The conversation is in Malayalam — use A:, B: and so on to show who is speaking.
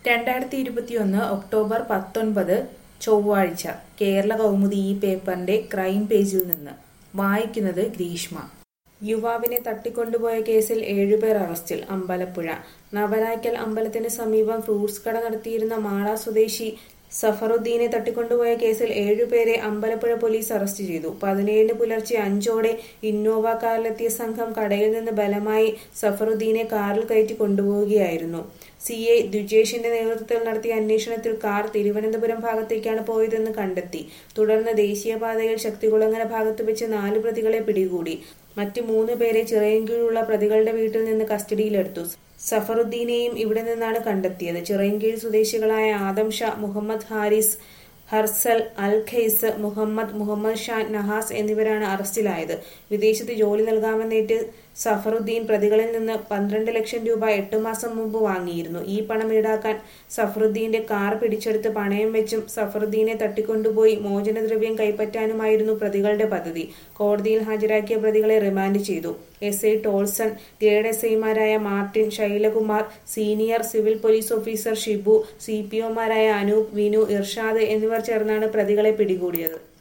A: രണ്ടായിരത്തി ഇരുപത്തിയൊന്ന് ഒക്ടോബർ പത്തൊൻപത് ചൊവ്വാഴ്ച കേരള കൗമുദി ഈ പേപ്പറിന്റെ ക്രൈം പേജിൽ നിന്ന് വായിക്കുന്നത് ഗ്രീഷ്മ യുവാവിനെ തട്ടിക്കൊണ്ടുപോയ കേസിൽ ഏഴുപേർ അറസ്റ്റിൽ അമ്പലപ്പുഴ നവരായ്ക്കൽ അമ്പലത്തിന് സമീപം ഫ്രൂട്ട്സ് കട നടത്തിയിരുന്ന മാള സ്വദേശി സഫറുദ്ദീനെ തട്ടിക്കൊണ്ടുപോയ കേസിൽ ഏഴുപേരെ അമ്പലപ്പുഴ പോലീസ് അറസ്റ്റ് ചെയ്തു പതിനേഴിന് പുലർച്ചെ അഞ്ചോടെ ഇന്നോവ കാറിലെത്തിയ സംഘം കടയിൽ നിന്ന് ബലമായി സഫറുദ്ദീനെ കാറിൽ കയറ്റി കൊണ്ടുപോവുകയായിരുന്നു സി ഐ ദ്വിജേഷിന്റെ നേതൃത്വത്തിൽ നടത്തിയ അന്വേഷണത്തിൽ കാർ തിരുവനന്തപുരം ഭാഗത്തേക്കാണ് പോയതെന്ന് കണ്ടെത്തി തുടർന്ന് ദേശീയപാതയിൽ ശക്തികുളങ്ങര ഭാഗത്ത് വെച്ച് നാല് പ്രതികളെ പിടികൂടി മറ്റ് മൂന്ന് പേരെ ചിറയൻകീഴുള്ള പ്രതികളുടെ വീട്ടിൽ നിന്ന് കസ്റ്റഡിയിലെടുത്തു സഫറുദ്ദീനെയും ഇവിടെ നിന്നാണ് കണ്ടെത്തിയത് ചിറയൻകീഴ് സ്വദേശികളായ ആദം ഷാ മുഹമ്മദ് ഹാരിസ് ഹർസൽ അൽ ഖൈസ് മുഹമ്മദ് മുഹമ്മദ് ഷാൻ നഹാസ് എന്നിവരാണ് അറസ്റ്റിലായത് വിദേശത്ത് ജോലി നൽകാമെന്നേറ്റ് സഫറുദ്ദീൻ പ്രതികളിൽ നിന്ന് പന്ത്രണ്ട് ലക്ഷം രൂപ എട്ട് മാസം മുമ്പ് വാങ്ങിയിരുന്നു ഈ പണം ഈടാക്കാൻ സഫറുദ്ദീന്റെ കാർ പിടിച്ചെടുത്ത് പണയം വെച്ചും സഫറുദ്ദീനെ തട്ടിക്കൊണ്ടുപോയി മോചനദ്രവ്യം കൈപ്പറ്റാനുമായിരുന്നു പ്രതികളുടെ പദ്ധതി കോടതിയിൽ ഹാജരാക്കിയ പ്രതികളെ റിമാൻഡ് ചെയ്തു S I Tolson grade S ഐമാരായ Martin Shailakumar senior civil police officer Shibu C P ഒമാരായ അനൂപ് വിനു ഇർഷാദ് എന്നിവർ ചേർന്നാണ് പ്രതികളെ പിടികൂടിയത്